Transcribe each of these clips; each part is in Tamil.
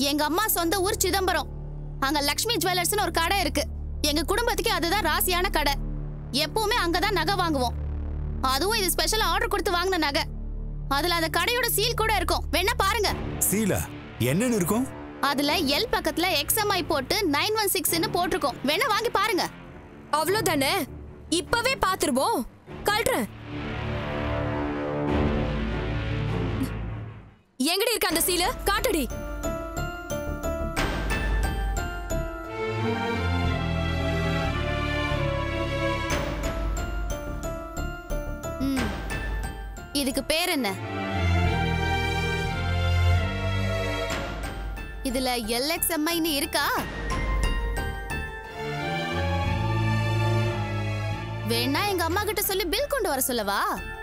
எங்க அம்மா சொந்த ஊர் சிதம்பரம் அங்க லக்ஷ்மி ஜுவல்லர்ஸ்னு ஒரு கடை இருக்கு எங்க குடும்பத்துக்கு அதுதான் ராசியான கடை எப்பவுமே அங்கதான் நகை வாங்குவோம் அதுவும் இது ஸ்பெஷல் ஆர்டர் கொடுத்து வாங்கின நகை அதுல அந்த கடையோட சீல் கூட இருக்கும் வேணா பாருங்க சீலா என்னன்னு இருக்கும் அதுல எல் பக்கத்துல எக்ஸ்எம்ஐ போட்டு நைன் ஒன் சிக்ஸ்னு போட்டிருக்கோம் வேணா வாங்கி பாருங்க அவ்வளவுதானே இப்பவே பாத்துருவோம் கல்றேன் எங்கடி இருக்க அந்த சீல காட்டுடி ம். இதுக்கு பேர் என்ன இதுல எல்எக்ஸ்எம்ஐன்னு இருக்கா வேணா எங்க அம்மா கிட்ட சொல்லி பில் கொண்டு வர சொல்லவா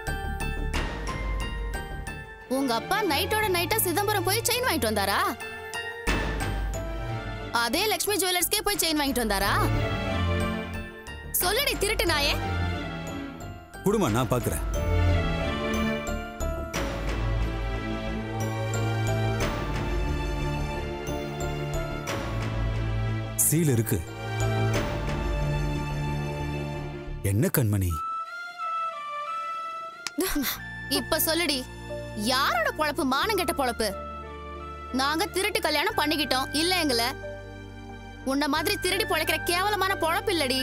உங்க அப்பா நைட்டோட நைட்டா சிதம்பரம் போய் செயின் வாங்கிட்டு வந்தாரா அதே லக்ஷ்மி ஜுவல்லர்ஸ்க்கே போய் செயின் வாங்கிட்டு வந்தாரா சொல்லுடி திருட்டு நாயே குடுமா நான் பாக்குறேன் சீல் இருக்கு என்ன கண்மணி இப்ப சொல்லுடி யாரோட பொழப்பு மானங்கெட்ட பொழப்பு நாங்க திருட்டு கல்யாணம் பண்ணிக்கிட்டோம் இல்ல எங்கள உன்ன மாதிரி திருடி பொழைக்கிற கேவலமான பொழப்பு இல்லடி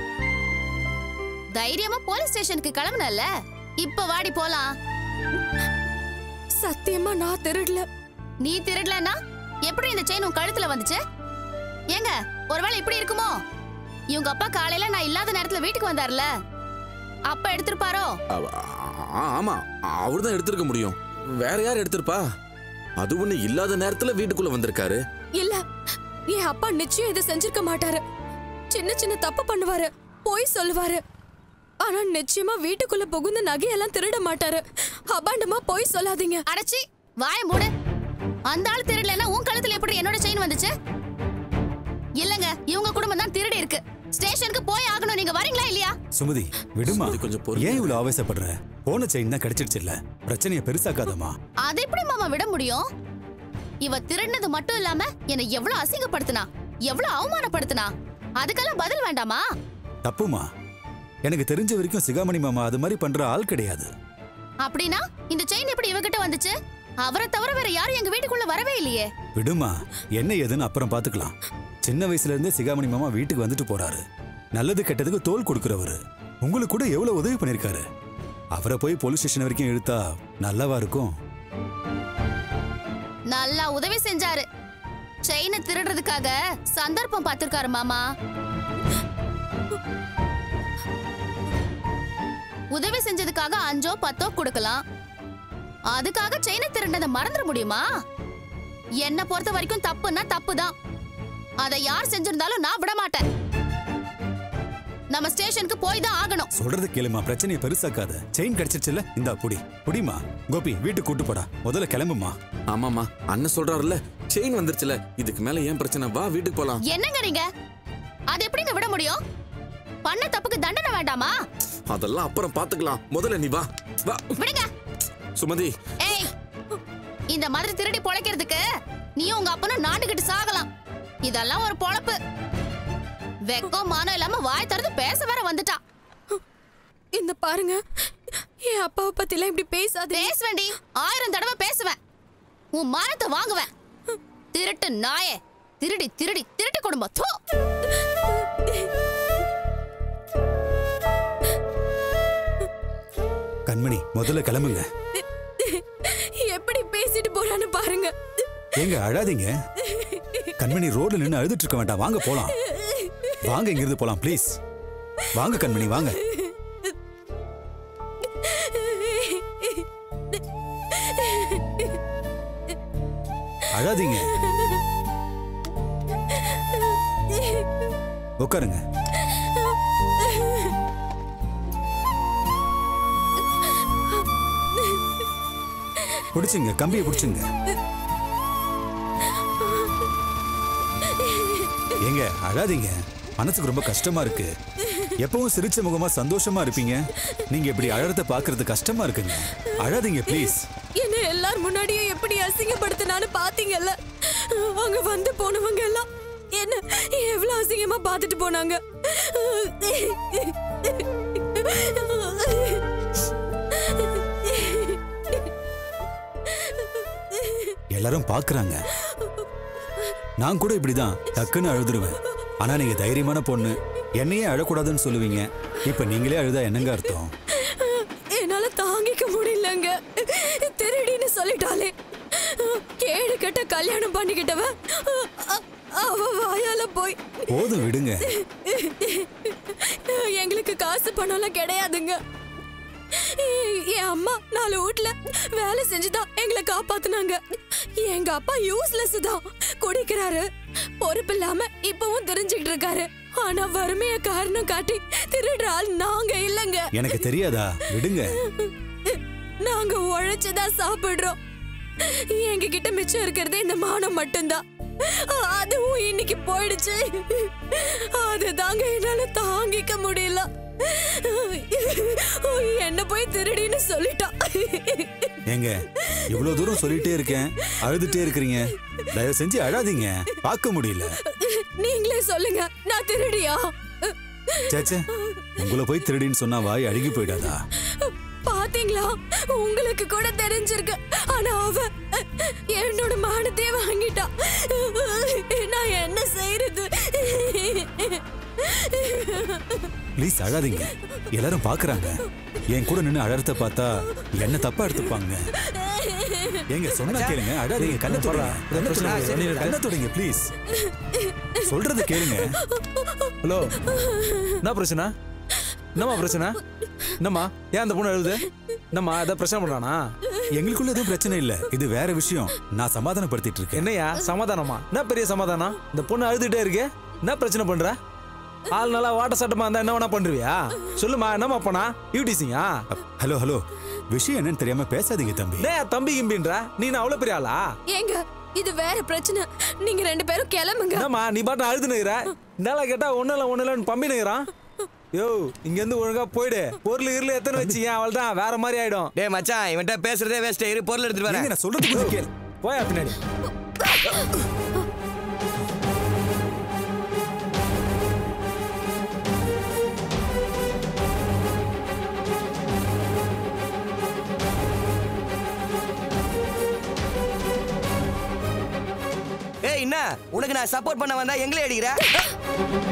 தைரியமா போலீஸ் ஸ்டேஷனுக்கு கிளம்புனல்ல இப்ப வாடி போலாம் சத்தியமா நான் திருடல நீ திருடலன்னா எப்படி இந்த செயின் உன் கழுத்துல வந்துச்சு ஏங்க ஒருவேளை இப்படி இருக்குமோ இவங்க அப்பா காலையில நான் இல்லாத நேரத்துல வீட்டுக்கு வந்தார்ல அப்ப எடுத்திருப்பாரோ அவ- ஆ- ஆமா அவர் தான் எடுத்திருக்க முடியும் வேற யார் எடுத்திருப்பா அது ஒண்ணு இல்லாத நேரத்துல வீட்டுக்குள்ள வந்திருக்காரு இல்ல என் அப்பா நிச்சயம் இதை செஞ்சிருக்க மாட்டாரு சின்ன சின்ன தப்பு பண்ணுவாரு போய் சொல்லுவாரு ஆனா நிச்சயமா வீட்டுக்குள்ள புகுந்து நகையெல்லாம் திருட மாட்டாரு அபாண்டமா போய் சொல்லாதீங்க அடைச்சி வாய மூடு அந்த ஆள் திருடலன்னா உன் கழுத்துல எப்படி என்னோட செயின் வந்துச்சு இல்லங்க இவங்க குடும்பம் தான் திருடி இருக்கு ஸ்டேஷனுக்கு போய் ஆகணும் நீங்க வரீங்களா இல்லையா சுமதி விடுமா சுமதி, கொஞ்சம் பொறுமையா ஏன் இவ்வளவு ஆவேசப்படுற போன செயின் தான் கிடைச்சிருச்சு இல்ல பிரச்சனையை பெருசாக்காதம்மா அது எப்படி மாமா விட முடியும் இவ திருடினது மட்டும் இல்லாம என்னை எவ்வளவு அசிங்கப்படுத்தினா எவ்வளவு அவமானப்படுத்தினா அதுக்கெல்லாம் பதில் வேண்டாமா தப்புமா எனக்கு தெரிஞ்ச வரைக்கும் சிகாமணி மாமா அது மாதிரி பண்ற ஆள் கிடையாது அப்படின்னா இந்த செயின் எப்படி இவகிட்ட வந்துச்சு அவரை தவிர வேற யாரும் எங்க வீட்டுக்குள்ள வரவே இல்லையே விடுமா என்ன ஏதுன்னு அப்புறம் பாத்துக்கலாம் சின்ன வயசுல இருந்தே சிகாமணி மாமா வீட்டுக்கு வந்துட்டு போறாரு நல்லது கெட்டதுக்கு தோல் கொடுக்கறவரு உங்களுக்கு கூட எவ்வளவு உதவி பண்ணிருக்காரு அவரை போய் போலீஸ் ஸ்டேஷன் வரைக்கும் இழுத்தா நல்லாவா இருக்கும் நல்லா உதவி செஞ்சாரு செயினை திருடுறதுக்காக சந்தர்ப்பம் பார்த்திருக்காரு மாமா உதவி செஞ்சதுக்காக அஞ்சோ பத்தோ கொடுக்கலாம் அதுக்காக செயினை திருடினதை மறந்துட முடியுமா என்ன பொறுத்த வரைக்கும் தப்புன்னா தப்பு தான் அதை யார் செஞ்சிருந்தாலும் நான் விட மாட்டேன் நம்ம ஸ்டேஷனுக்கு போய் தான் ஆகணும் சொல்றது கேளுமா பிரச்சனையை பெருசாக்காத செயின் கிடைச்சிருச்சுல்ல இந்தா புடி புடிமா கோபி வீட்டுக்கு கூட்டு போடா முதல்ல கிளம்புமா ஆமாமா அண்ணன் சொல்றாருல்ல செயின் வந்துருச்சுல இதுக்கு மேல ஏன் பிரச்சனை வா வீட்டுக்கு போலாம் என்னங்க நீங்க அது எப்படிங்க விட முடியும் பண்ண தப்புக்கு தண்டனை வேண்டாமா அதெல்லாம் அப்புறம் பாத்துக்கலாம் முதல்ல நீ வா வா விடுங்க சுமதி ஏய் இந்த மாதிரி திருடி பொழைக்கிறதுக்கு நீயும் உங்க அப்பனும் நாட்டுக்கிட்டு சாகலாம் இதெல்லாம் ஒரு பொழப்பு வெக்கம் மானம் இல்லாம வாய் திறந்து பேச வேற வந்துட்டா இந்த பாருங்க என் அப்பாவை பத்திலாம் இப்படி பேசாதே பேசுவேண்டி ஆயிரம் தடவை பேசுவேன் உன் மானத்தை வாங்குவேன் திருட்டு நாயே திருடி திருடி திருட்டு குடும்பம் தூ கண்மணி முதல்ல கிளம்புங்க எப்படி பேசிட்டு போறான்னு பாருங்க ஏங்க அழாதீங்க கண்மணி ரோட்ல நின்னு அழுதுட்டு இருக்க வேண்டாம் வாங்க போலாம் வாங்க இங்கிருந்து போலாம் ப்ளீஸ் வாங்க கண்மணி வாங்க அழாதீங்க உட்காருங்க பிடிச்சுங்க கம்பியை பிடிச்சுங்க ஏங்க அழாதீங்க மனசுக்கு ரொம்ப கஷ்டமா இருக்கு எப்பவும் சிரிச்ச முகமா சந்தோஷமா இருப்பீங்க நீங்க இப்படி அழறத பாக்குறது கஷ்டமா இருக்குங்க அழாதீங்க ப்ளீஸ் என்ன எல்லார் முன்னாடியும் எப்படி அசிங்கப்படுத்தினான்னு பாத்தீங்கல்ல அங்க வந்து போனவங்க எல்லாம் என்ன எவ்வளவு அசிங்கமா பார்த்துட்டு போனாங்க எல்லாரும் பாக்குறாங்க நான் கூட இப்படிதான் டக்குன்னு அழுதுருவேன் ஆனா நீங்க தைரியமான பொண்ணு என்னையே அழக்கூடாதுன்னு சொல்லுவீங்க இப்ப நீங்களே அழுதா என்னங்க அர்த்தம் என்னால தாங்கிக்க முடியலங்க திருடின்னு சொல்லிட்டாலே கேடு கட்ட கல்யாணம் பண்ணிக்கிட்டவ அ- அவ வாயால போய் போதும் விடுங்க எங்களுக்கு காசு பணம்லாம் கிடையாதுங்க என் அம்மா நாலு வீட்ல வேலை செஞ்சுதான் எங்களை காப்பாத்துனாங்க எங்க அப்பா யூஸ்லெஸ் தான் குடிக்கிறாரு பொறுப்பு இல்லாம இப்பவும் தெரிஞ்சுக்கிட்டு இருக்காரு ஆனா வறுமைய காரணம் காட்டி திருடுற ஆள் நாங்க இல்லங்க எனக்கு தெரியாதா விடுங்க நாங்க உழைச்சுதான் சாப்பிடுறோம் எங்க கிட்ட மிச்சம் இருக்கிறது இந்த மானம் மட்டும்தான் அதுவும் இன்னைக்கு போயிடுச்சு அதுதாங்க என்னால தாங்கிக்க முடியல என்ன போய் திருடின்னு சொல்லிட்டான் ஏங்க இவ்வளவு தூரம் சொல்லிட்டே இருக்கேன் அழுதுட்டே இருக்கிறீங்க தயவு செஞ்சு அழாதீங்க பார்க்க முடியல நீங்களே சொல்லுங்க நான் திருடியா சேச்சே உங்களை போய் திருடின்னு சொன்னா வாய் அழுகி போயிடாதா பாத்தீங்களா உங்களுக்கு கூட தெரிஞ்சிருக்கு ஆனா அவ என்னோட மானத்தையே வாங்கிட்டா நான் என்ன செய்யறது ப்ளீஸ் அழாதீங்க எல்லாரும் பாக்குறாங்க என் கூட நின்னு அழறத பார்த்தா என்ன தப்பா எடுத்துப்பாங்க ஏங்க சொன்னா கேளுங்க அழாதீங்க கண்ணை தொடங்க கண்ணை தொடங்க கண்ணை தொடங்க ப்ளீஸ் சொல்றது கேளுங்க ஹலோ என்ன பிரச்சனை என்னம்மா பிரச்சனை என்னம்மா ஏன் அந்த பொண்ணு அழுது என்னம்மா ஏதாவது பிரச்சனை பண்றானா எங்களுக்குள்ள எதுவும் பிரச்சனை இல்ல இது வேற விஷயம் நான் சமாதானப்படுத்திட்டு இருக்கேன் என்னய்யா சமாதானமா என்ன பெரிய சமாதானம் இந்த பொண்ணு அழுதுகிட்டே இருக்கு என்ன பிரச்சனை பண்ற ஆள் நல்லா வாட்ட சட்டமா இருந்தா என்ன வேணா பண்றியா சொல்லுமா என்னம்மா போனா யூடிசிங்கா ஹலோ ஹலோ விஷயம் என்னன்னு தெரியாம பேசாதீங்க தம்பி டேய் தம்பி கிம்பின்ற நீ நான் அவ்வளவு பெரிய ஆளா ஏங்க இது வேற பிரச்சனை நீங்க ரெண்டு பேரும் கிளம்புங்க என்னம்மா நீ பாட்டு அழுது நிக்கிற நல்லா கேட்டா ஒண்ணு இல்ல ஒண்ணு இல்லன்னு பம்பி நிக்கிறான் யோ இங்க இருந்து ஒழுங்கா போயிடு பொருள் இருள் எத்தனை வச்சீங்க அவள் தான் வேற மாதிரி ஆயிடும் டேய் மச்சான் இவன்ட்ட பேசுறதே வேஸ்ட் இரு பொருள் எடுத்துட்டு ஏங்க, வரேன் நான் சொல்றது கொஞ்சம் கேளு போயா பின்னாடி ஏய் என்ன உனக்கு நான் சப்போர்ட் பண்ண வந்தா எங்களே அடிக்கிற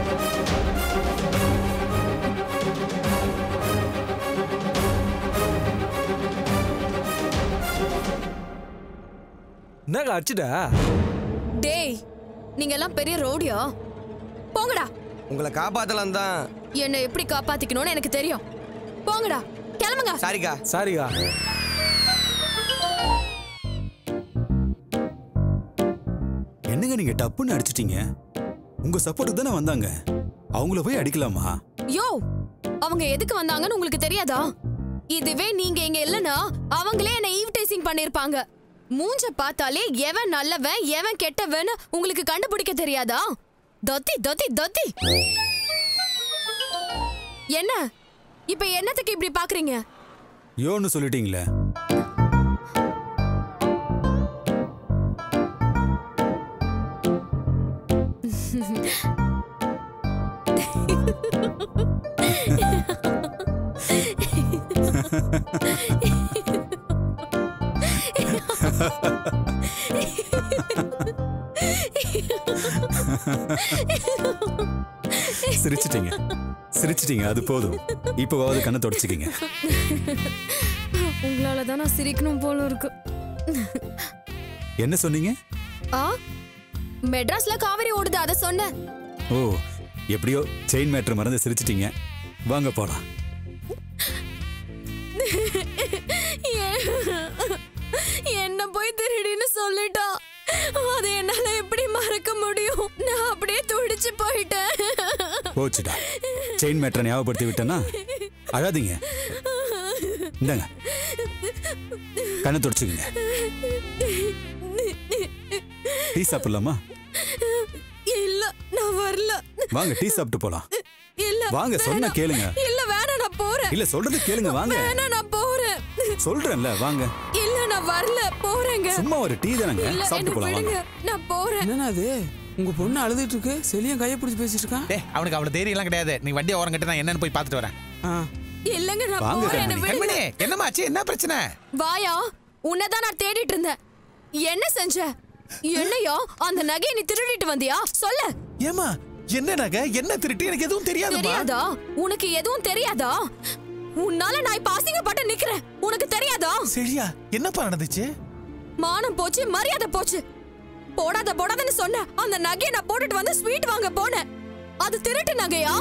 என்னக்கா அடிச்சுட்ட டேய் நீங்க எல்லாம் பெரிய ரோடியா போங்கடா உங்களை காப்பாத்தலாம் தான் என்னை எப்படி காப்பாத்திக்கணும்னு எனக்கு தெரியும் போங்கடா கிளம்புங்க சாரிக்கா சாரிக்கா என்னங்க நீங்க டப்புன்னு அடிச்சிட்டீங்க உங்க சப்போர்ட்டுக்கு தானே வந்தாங்க அவங்கள போய் அடிக்கலாமா யோ அவங்க எதுக்கு வந்தாங்கன்னு உங்களுக்கு தெரியாதா இதுவே நீங்க இங்க இல்லனா அவங்களே என்ன ஈவ்டைசிங் பண்ணிருப்பாங்க மூஞ்ச பார்த்தாலே எவன் நல்லவன் எவன் கெட்டவன் உங்களுக்கு கண்டுபிடிக்க தெரியாதா தொத்தி தொத்தி தொத்தி என்ன இப்ப என்னத்துக்கு இப்படி பாக்குறீங்க யோன்னு சொல்லிட்டீங்களே சிரிச்சிட்டீங்க சிரிச்சிட்டீங்க அது போதும் இப்போவாவது கண்ணை தொடச்சிக்கிங்க உங்களால தான் நான் சிரிக்கணும் போல இருக்கு என்ன சொன்னீங்க ஆ மெட்ராஸ்ல காவிரி ஓடுது அத சொன்னேன் ஓ எப்படியோ செயின் மேட்ரு மறந்து சிரிச்சிட்டீங்க வாங்க போலாம் என்ன போய் திருடின்னு சொல்லிட்டா அதை என்னால எப்படி மறக்க முடியும் நான் அப்படியே துடிச்சு போயிட்டேன் போச்சுடா செயின் மேட்ரை ஞாபகப்படுத்தி விட்டேன்னா அழாதீங்க இந்தாங்க கண்ணை தொடச்சுக்குங்க டீ சாப்பிடலாமா இல்ல நான் வரல வாங்க டீ சாப்பிட்டு போலாம் இல்ல வாங்க சொன்னா வேணாம். கேளுங்க இல்ல வேணாம் நான் போறேன் இல்ல சொல்றது கேளுங்க வாங்க வேணாம் நான் போறேன் சொல்றேன்ல வாங்க இல்ல நான் வரல போறேங்க சும்மா ஒரு டீ தானங்க இல்ல சாப்பிட்டு என்ன போலாம் விடுங்க வாங்க நான் போறேன் என்னண்ணா அது உங்க பொண்ணு அழுதுட்டு இருக்கு செலியும் கையை பிடிச்சி பேசிட்டு இருக்கான் டேய் அவனுக்கு அவ்வளவு தைரியம் எல்லாம் கிடையாது நீ வண்டியை ஓரம் கட்டு நான் என்னன்னு போய் பார்த்துட்டு வரேன் ஆ. இல்லங்க நான் வாங்க, போறேன் என்ன கண்மணி. விடுங்க கண்மணி என்னமாச்சு என்ன பிரச்சனை வாயா உன்னதான் நான் தேடிட்டு இருந்தேன் என்ன செஞ்ச என்னையா அந்த நகையை நீ திருடிட்டு வந்தியா சொல்லு ஏமா என்ன நகை என்ன திருட்டு எனக்கு எதுவும் தெரியாதுமா தெரியாதா உனக்கு எதுவும் தெரியாதா உன்னால நான் இப்ப அசிங்கப்பட்டு நிக்கிறேன் உனக்கு தெரியாதா சரியா என்னப்பா நடந்துச்சு மானம் போச்சு மரியாதை போச்சு போடாத போடாதன்னு சொன்ன அந்த நகையை நான் போட்டுட்டு வந்து ஸ்வீட் வாங்க போனேன் அது திருட்டு நகையா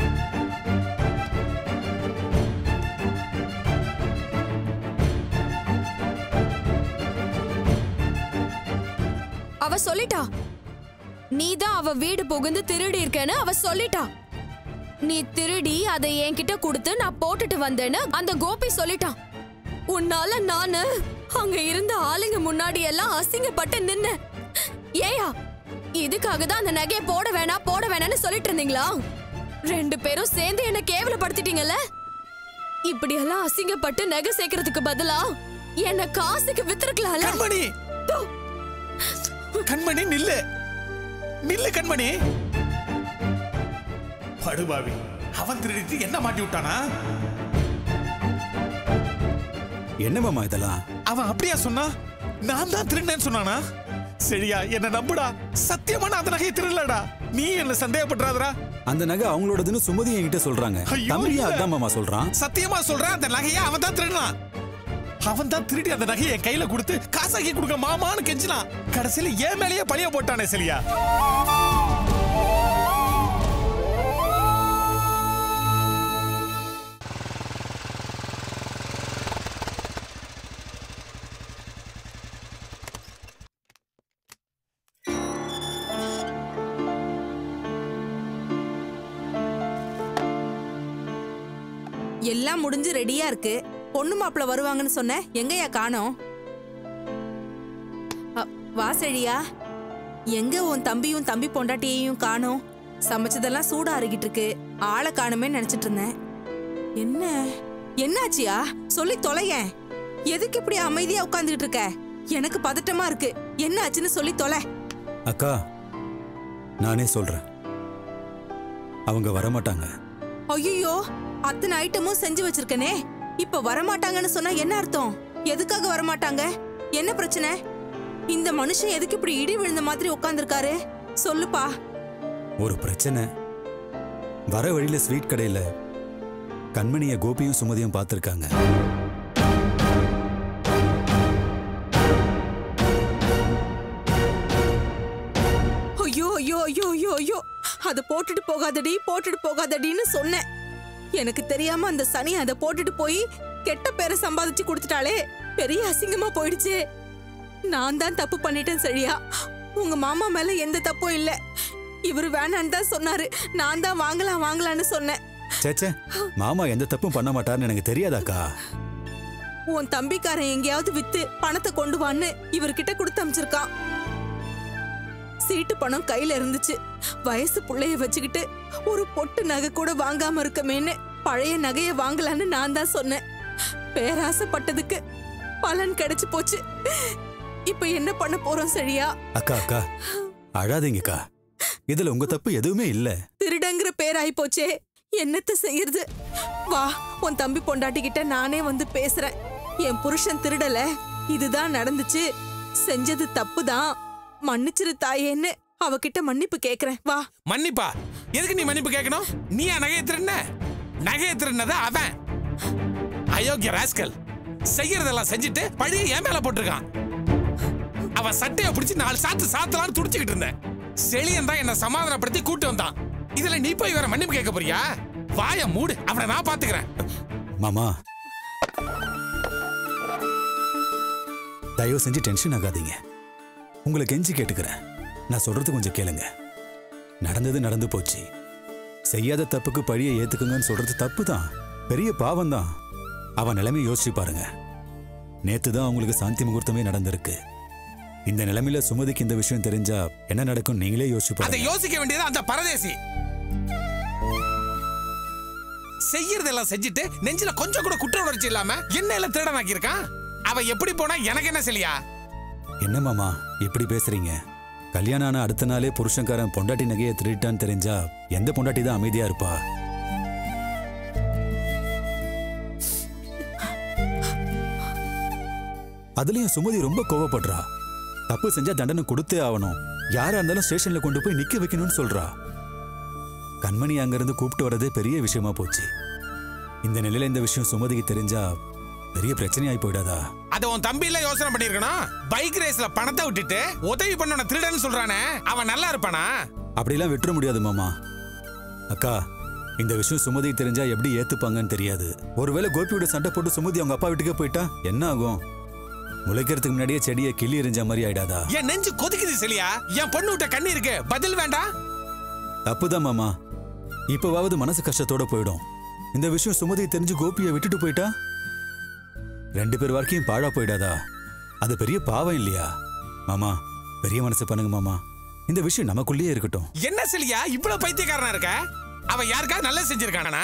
அவ சொல்லிட்டா நீதான் அவ வீடு புகுந்து திருடி இருக்கேன்னு அவ சொல்லிட்டா நீ திருடி அதை என்கிட்ட கொடுத்து நான் போட்டுட்டு வந்தேன்னு அந்த கோபி சொல்லிட்டான் உன்னால நானு அங்க இருந்த ஆளுங்க முன்னாடி எல்லாம் அசிங்கப்பட்டு நின்னேன் ஏயா இதுக்காக தான் அந்த நகையை போட வேணாம் போட வேணாம்னு சொல்லிட்டு இருந்தீங்களா ரெண்டு பேரும் சேர்ந்து என்ன கேவலப்படுத்திட்டீங்கல்ல இப்படி எல்லாம் அசிங்கப்பட்டு நகை சேர்க்கறதுக்கு பதிலா என்ன காசுக்கு வித்துருக்கலாம்ல கண்மணி கண்மணி நில்லு நில்லு கண்மணி படுபாவி அவன் திருடிட்டு என்ன மாட்டி விட்டானா என்ன மாமா இதெல்லாம் அவன் அப்படியா சொன்னா நான் தான் திருடினேன்னு சொன்னானா சரியா என்ன நம்புடா சத்தியமா நான் அந்த நகையை திருடலடா நீ என்ன சந்தேகப்படுறாதடா அந்த நகை அவங்களோடதுன்னு சுமதி என்கிட்ட சொல்றாங்க ஐயோ, தம்பியா இல்ல. அதான் மாமா சொல்றான் சத்தியமா சொல்றேன் அந்த நகையை அவன் தான் திருடினான் அவன் தான் திருடி அந்த நகையை என் கையில கொடுத்து காசாக்கி கொடுக்க மாமான்னு கெஞ்சினான் கடைசியில ஏன் மேலேயே பழிய போட்டானே சரியா எல்லாம் முடிஞ்சு ரெடியா இருக்கு பொண்ணு மாப்பிள்ள வருவாங்கன்னு சொன்ன எங்கயா காணோம் அ, வா செழியா எங்க உன் தம்பியும் தம்பி பொண்டாட்டியையும் காணோம் சமைச்சதெல்லாம் சூடா அருகிட்டு இருக்கு ஆளை காணுமே நினைச்சிட்டு இருந்தேன் என்ன என்னாச்சியா சொல்லி தொலையேன் எதுக்கு இப்படி அமைதியா உட்கார்ந்துகிட்டு இருக்க எனக்கு பதட்டமா இருக்கு என்ன ஆச்சுன்னு சொல்லி தொலை அக்கா நானே சொல்றேன் அவங்க வரமாட்டாங்க ஐயோ அத்தனை ஐட்டமும் செஞ்சு வச்சிருக்கனே இப்ப வரமாட்டாங்கன்னு சொன்னா என்ன அர்த்தம் எதுக்காக வரமாட்டாங்க என்ன பிரச்சனை இந்த மனுஷன் எதுக்கு இப்படி இடி விழுந்த மாதிரி உட்கார்ந்திருக்காரு சொல்லுப்பா ஒரு பிரச்சனை வர வழியில ஸ்வீட் கடையில கண்மணிய கோபியும் சுமதியும் பார்த்திருக்காங்க ஐயோ ஐயோ ஐயோ ஐயோ ஐயோ அதை போட்டுட்டு போகாதடி போட்டுட்டு போகாதடின்னு சொன்னேன் எனக்கு தெரியாம அந்த சனி அதை போட்டுட்டு போய் கெட்ட பேரை சம்பாதிச்சு கொடுத்துட்டாளே பெரிய அசிங்கமா போயிடுச்சு நான் தான் தப்பு பண்ணிட்டேன் சரியா உங்க மாமா மேல எந்த தப்பும் இல்ல இவரு வேணான்னு தான் சொன்னாரு நான் தான் வாங்கலாம் வாங்கலாம்னு சொன்னேன் சேச்சே மாமா எந்த தப்பும் பண்ண மாட்டாருன்னு எனக்கு தெரியாதாக்கா உன் தம்பிக்காரன் எங்கேயாவது வித்து பணத்தை கொண்டு வான்னு இவர்கிட்ட கொடுத்து அமிச்சிருக்கான் சீட்டு பணம் கையில இருந்துச்சு வயசு புள்ளைய வச்சுக்கிட்டு ஒரு பொட்டு நகை கூட வாங்காம இருக்கமேன்னு பழைய நகைய வாங்கலான்னு நான் தான் சொன்னேன் பேராசைப்பட்டதுக்கு பலன் கிடைச்சு போச்சு இப்ப என்ன பண்ண போறோம் சரியா அக்கா அக்கா அழாதீங்கக்கா இதுல உங்க தப்பு எதுவுமே இல்ல திருடங்கிற பேராயி போச்சே என்னத்த செய்யறது வா உன் தம்பி பொண்டாட்டிக்கிட்ட நானே வந்து பேசுறேன் என் புருஷன் திருடல இதுதான் நடந்துச்சு செஞ்சது தப்புதான் மன்னிச்சிரு தாயேன்னு அவகிட்ட மன்னிப்பு கேக்குறேன் வா மன்னிப்பா எதுக்கு நீ மன்னிப்பு கேட்கணும் நீ நகையை திருடின நகையை திருடினது அவன் அயோக்கிய ராஸ்கல் செய்யறதெல்லாம் செஞ்சுட்டு பழிய என் மேல போட்டிருக்கான் அவன் சட்டையை பிடிச்சு நாலு சாத்து சாத்தலாம்னு துடிச்சுக்கிட்டு இருந்தேன் செழியன் தான் என்ன சமாதானப்படுத்தி கூட்டு வந்தான் இதுல நீ போய் வேற மன்னிப்பு கேட்க போறியா வாய மூடு அவனை நான் பாத்துக்கிறேன் மாமா தயவு செஞ்சு டென்ஷன் ஆகாதீங்க உங்களை கெஞ்சி கேட்டுக்கிறேன் நான் சொல்றது கொஞ்சம் கேளுங்க நடந்தது நடந்து போச்சு செய்யாத தப்புக்கு பழியை ஏத்துக்குங்கன்னு சொல்றது தப்பு தான் பெரிய பாவம் தான் அவன் நிலைமை யோசிச்சு பாருங்க நேத்து தான் அவங்களுக்கு சாந்தி முகூர்த்தமே நடந்திருக்கு இந்த நிலைமையில சுமதிக்கு இந்த விஷயம் தெரிஞ்சா என்ன நடக்கும் நீங்களே யோசிச்சு அதை பாருங்க யோசிக்க வேண்டியது அந்த பரதேசி செய்யறதெல்லாம் செஞ்சுட்டு நெஞ்சில கொஞ்சம் கூட குற்ற உணர்ச்சி இல்லாம என்ன எல்லாம் திருடனாக்கி இருக்கான் அவ எப்படி போனா எனக்கு என்ன செலியா என்ன மாமா இப்படி பேசுறீங்க கல்யாணம் ஆன அடுத்த நாளே புருஷன்காரன் பொண்டாட்டி நகையை திருட்டான்னு தெரிஞ்சா எந்த பொண்டாட்டி தான் அமைதியா இருப்பா அதுலயும் சுமதி ரொம்ப கோவப்படுறா தப்பு செஞ்சா தண்டனை கொடுத்தே ஆகணும் யாரா இருந்தாலும் ஸ்டேஷன்ல கொண்டு போய் நிக்க வைக்கணும்னு சொல்றா கண்மணி அங்கிருந்து கூப்பிட்டு வரதே பெரிய விஷயமா போச்சு இந்த நிலையில இந்த விஷயம் சுமதிக்கு தெரிஞ்சா பெரிய பிரச்சனையாயி போயிடாதா அத உன் தம்பி எல்லாம் யோசனை பண்ணிருக்கணும் பைக் ரேஸ்ல பணத்தை விட்டுட்டு உதவி பண்ணவன திருடன்னு சொல்றானே அவன் நல்லா இருப்பானா அப்படிலாம் விட்டுற முடியாது மாமா அக்கா இந்த விஷயம் சுமதிக்கு தெரிஞ்சா எப்படி ஏத்துப்பாங்கன்னு தெரியாது ஒருவேளை கோபியோட சண்டை போட்டு சுமதி அவங்க அப்பா வீட்டுக்கே போயிட்டா என்ன ஆகும் முளைக்கிறதுக்கு முன்னாடியே செடியை கிள்ளி எறிஞ்ச மாதிரி ஆயிடாதா என் நெஞ்சு கொதிக்குது செலியா என் பொண்ணு விட்ட கண்ணி இருக்கு பதில் வேண்டாம் தப்புதான் மாமா இப்பவாவது மனசு கஷ்டத்தோட போயிடும் இந்த விஷயம் சுமதி தெரிஞ்சு கோபியை விட்டுட்டு போயிட்டா ரெண்டு பேர் வரைக்கும் பாழா போயிடாதா அது பெரிய பாவம் இல்லையா மாமா பெரிய மனசு பண்ணுங்க மாமா இந்த விஷயம் நமக்குள்ளேயே இருக்கட்டும் என்ன செலியா இவ்வளவு பைத்தியக்காரனா இருக்க அவன் யாருக்காவது நல்லது செஞ்சிருக்கானா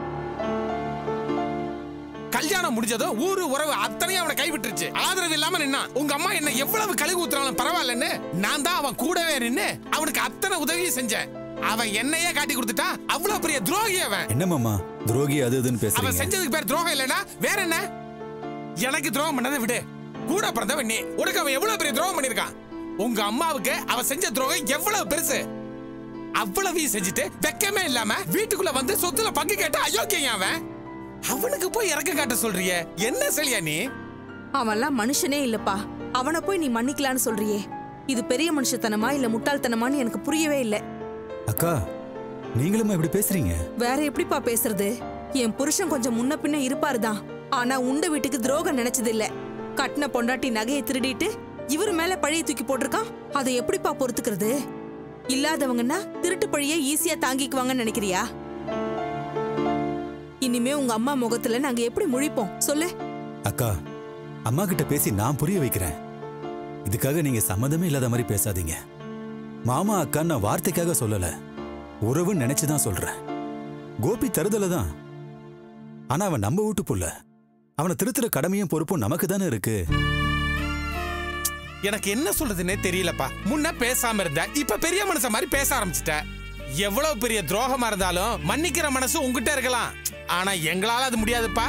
கல்யாணம் முடிஞ்சதும் ஊரு உறவு அத்தனையும் அவனை கைவிட்டுருச்சு ஆதரவு இல்லாம நின்னா உங்க அம்மா என்ன எவ்வளவு கழுகு ஊத்துறாலும் பரவாயில்லன்னு நான் தான் அவன் கூடவே நின்னு அவனுக்கு அத்தனை உதவியும் செஞ்சேன் அவன் என்னையே காட்டி கொடுத்துட்டா அவ்வளவு பெரிய துரோகி அவன் என்ன மாமா துரோகி அது இதுன்னு அவன் பேசுறீங்க செஞ்சதுக்கு பேர் துரோகம் இல்லைன்னா வேற என்ன எனக்கு துரோகம் பண்ணதை விடு கூட பிறந்தவன் நீ உனக்கு அவன் எவ்வளவு பெரிய துரோகம் பண்ணிருக்கான் உங்க அம்மாவுக்கு அவன் செஞ்ச துரோகம் எவ்வளவு பெருசு அவ்வளவையும் செஞ்சுட்டு வெக்கமே இல்லாம வீட்டுக்குள்ள வந்து சொத்துல பங்கு கேட்டு அயோக்கியம் அவன் அவனுக்கு போய் இறக்க காட்ட சொல்றியே என்ன செலியா நீ அவன்லாம் மனுஷனே இல்லப்பா அவனை போய் நீ மன்னிக்கலான்னு சொல்றியே இது பெரிய மனுஷத்தனமா இல்ல முட்டாள்தனமான்னு எனக்கு புரியவே இல்ல அக்கா நீங்களுமா இப்படி பேசுறீங்க வேற எப்படிப்பா பேசுறது என் புருஷன் கொஞ்சம் முன்ன பின்ன இருப்பாரு தான் ஆனா உண்ட வீட்டுக்கு துரோகம் நினைச்சது இல்ல கட்டின பொண்டாட்டி நகையை திருடிட்டு இவர் மேல பழிய தூக்கி போட்டிருக்கான் அதை எப்படிப்பா பொறுத்துக்கிறது இல்லாதவங்கன்னா திருட்டு பழிய ஈஸியா தாங்கிக்குவாங்கன்னு நினைக்கிறியா இனிமே உங்க அம்மா முகத்துல நாங்க எப்படி முழிப்போம் சொல்லு அக்கா அம்மா கிட்ட பேசி நான் புரிய வைக்கிறேன் இதுக்காக நீங்க சம்மதமே இல்லாத மாதிரி பேசாதீங்க மாமா அக்கா நான் வார்த்தைக்காக சொல்லல உறவுன்னு நினைச்சுதான் சொல்றேன் கோபி தருதல தான் ஆனா அவன் நம்ம வீட்டு புள்ள அவனை திருத்துற கடமையும் பொறுப்பும் நமக்கு தானே இருக்கு எனக்கு என்ன சொல்றதுன்னே தெரியலப்பா முன்ன பேசாம இருந்த இப்ப பெரிய மனுஷன் மாதிரி பேச ஆரம்பிச்சிட்ட எவ்வளவு பெரிய துரோகமா இருந்தாலும் மன்னிக்கிற மனசு உங்ககிட்ட இருக்கலாம் ஆனா எங்களால அது முடியாதுப்பா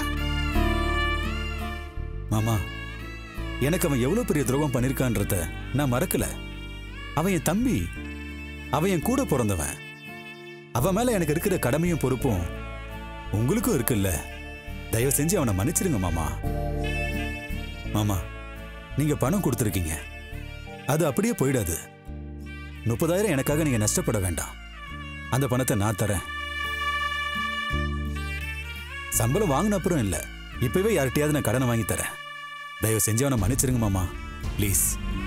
மாமா எனக்கு அவன் எவ்வளவு பெரிய துரோகம் பண்ணிருக்கான்றத நான் மறக்கல அவன் என் தம்பி அவன் என் கூட பிறந்தவன் அவன் மேல எனக்கு இருக்கிற கடமையும் பொறுப்பும் உங்களுக்கும் இருக்குல்ல தயவு செஞ்சு அவனை மன்னிச்சிருங்க மாமா மாமா நீங்க பணம் கொடுத்துருக்கீங்க அது அப்படியே போயிடாது முப்பதாயிரம் எனக்காக நீங்க நஷ்டப்பட வேண்டாம் அந்த பணத்தை நான் தரேன் சம்பளம் வாங்கின அப்புறம் இல்ல இப்பவே யார்கிட்டயாவது நான் கடனை வாங்கி தரேன் தயவு செஞ்சு அவனை மன்னிச்சிருங்க மாமா ப்ளீஸ்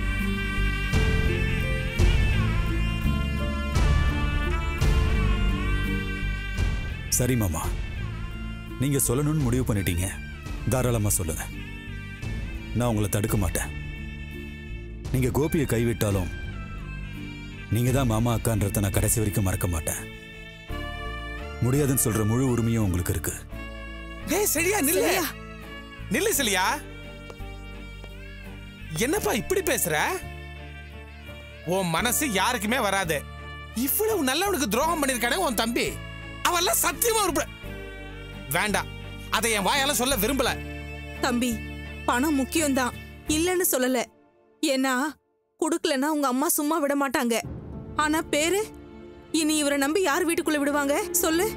சரி மாமா நீங்க சொல்லணும்னு முடிவு பண்ணிட்டீங்க தாராளமா சொல்லுங்க நான் உங்களை தடுக்க மாட்டேன் நீங்க கோபியை கைவிட்டாலும் நீங்க தான் மாமா அக்கான்றத நான் கடைசி வரைக்கும் மறக்க மாட்டேன் முடியாதுன்னு சொல்ற முழு உரிமையும் உங்களுக்கு இருக்கு டேய் செலியா நில்லு நில்லு செலியா என்னப்பா இப்படி பேசுற உன் மனசு யாருக்குமே வராது இவ்வளவு நல்லவனுக்கு துரோகம் பண்ணிருக்கானே உன் தம்பி அவெல்லாம் சத்தியமா ஒரு பிர- வேண்டாம் அதை என் வாயால சொல்ல விரும்பல தம்பி பணம் முக்கியம்தான் இல்லைன்னு சொல்லல ஏன்னா குடுக்கலன்னா உங்க அம்மா சும்மா விட மாட்டாங்க ஆனா பேரு இனி இவரை நம்பி யார் வீட்டுக்குள்ள விடுவாங்க சொல்லு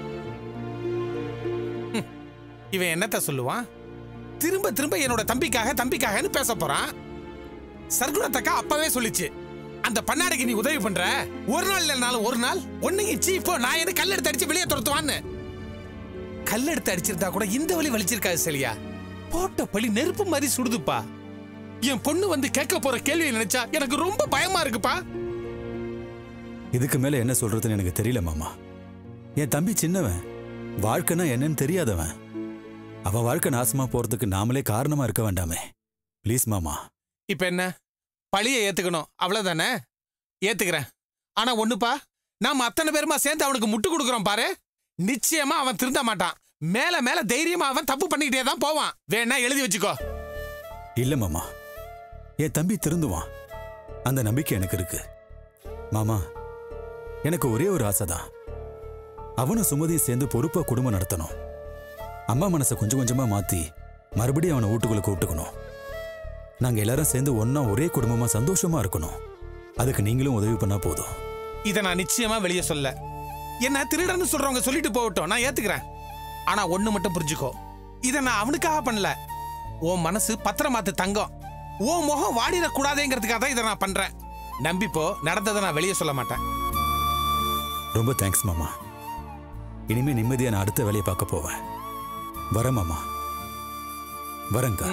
இவன் என்னத்த சொல்லுவான் திரும்ப திரும்ப என்னோட தம்பிக்காக தம்பிக்காகன்னு பேச போறான் சர்க்குணத்தக்கா அப்பவே சொல்லிச்சு அந்த பண்ணாடைக்கு நீ உதவி பண்ற ஒரு நாள் இல்லைனாலும் ஒரு நாள் ஒன்னையும் சீப்போ நான் என்ன கல்லெடுத்து அடிச்சு வெளியே துரத்துவான்னு கல்லெடுத்து அடிச்சிருந்தா கூட இந்த வழி வலிச்சிருக்காது சரியா போட்ட பழி நெருப்பு மாதிரி சுடுதுப்பா என் பொண்ணு வந்து கேட்க போற கேள்வியை நினைச்சா எனக்கு ரொம்ப பயமா இருக்குப்பா இதுக்கு மேல என்ன சொல்றதுன்னு எனக்கு தெரியல மாமா என் தம்பி சின்னவன் வாழ்க்கைனா என்னன்னு தெரியாதவன் அவன் வாழ்க்கை நாசமா போறதுக்கு நாமளே காரணமா இருக்க வேண்டாமே ப்ளீஸ் மாமா இப்ப என்ன பழியை ஏத்துக்கணும் அவ்வளவுதானே ஏத்துக்கிறேன் ஆனா ஒண்ணுப்பா நாம அத்தனை பேருமா சேர்ந்து அவனுக்கு முட்டு கொடுக்குறோம் பாரு நிச்சயமா அவன் திருந்த மாட்டான் மேல மேல தைரியமா அவன் தப்பு பண்ணிக்கிட்டே தான் போவான் வேணா எழுதி வச்சுக்கோ இல்ல மாமா என் தம்பி திருந்துவான் அந்த நம்பிக்கை எனக்கு இருக்கு மாமா எனக்கு ஒரே ஒரு ஆசைதான் அவனும் சுமதியும் சேர்ந்து பொறுப்பா குடும்பம் நடத்தணும் அம்மா மனசை கொஞ்சம் கொஞ்சமா மாத்தி மறுபடியும் அவனை வீட்டுக்குள்ள கூப்பிட்டுக்கணும் நாங்க எல்லாரும் சேர்ந்து ஒண்ணா ஒரே குடும்பமா சந்தோஷமா இருக்கணும் அதுக்கு நீங்களும் உதவி பண்ணா போதும் இதை நான் நிச்சயமா வெளியே சொல்ல என்ன திருடன்னு சொல்றவங்க சொல்லிட்டு போகட்டும் நான் ஏத்துக்கிறேன் ஆனா ஒண்ணு மட்டும் புரிஞ்சுக்கோ இதை நான் அவனுக்காக பண்ணல உன் மனசு பத்திரமாத்து தங்கம் உன் முகம் வாடிடக்கூடாதேங்கிறதுக்காக தான் இதை நான் பண்றேன் நம்பிப்போ நடந்ததை நான் வெளியே சொல்ல மாட்டேன் ரொம்ப தேங்க்ஸ் மாமா இனிமே நிம்மதியா நான் அடுத்த வேலையை பார்க்க போவேன் வரேன் மாமா வரேங்க்கா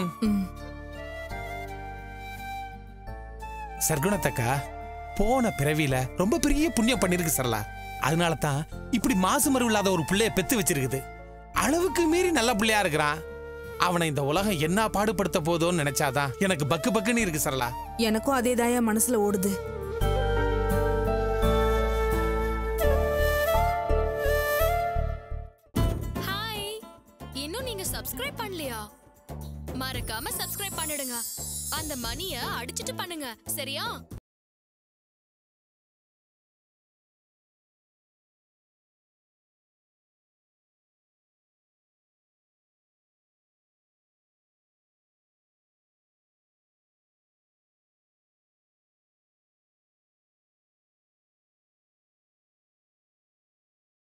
சர்க்குணத்தக்கா போன பிறவியில ரொம்ப பெரிய புண்ணியம் பண்ணிருக்கு சரலா அதனால தான் இப்படி மாசு மறு இல்லாத ஒரு பிள்ளைய பெத்து வச்சிருக்குது அளவுக்கு மீறி நல்ல பிள்ளையா இருக்கிறான் அவனை இந்த உலகம் என்ன பாடுபடுத்த போதோன்னு நினைச்சாதான் எனக்கு பக்கு பக்குன்னு இருக்கு சரலா எனக்கும் அதே தான் மனசுல ஓடுது ஹாய் இன்னும் நீங்க சப்ஸ்கிரைப் பண்ணலையா மறக்காம சப்ஸ்கிரைப் பண்ணிடுங்க அந்த மணிய அடிச்சிட்டு பண்ணுங்க சரியா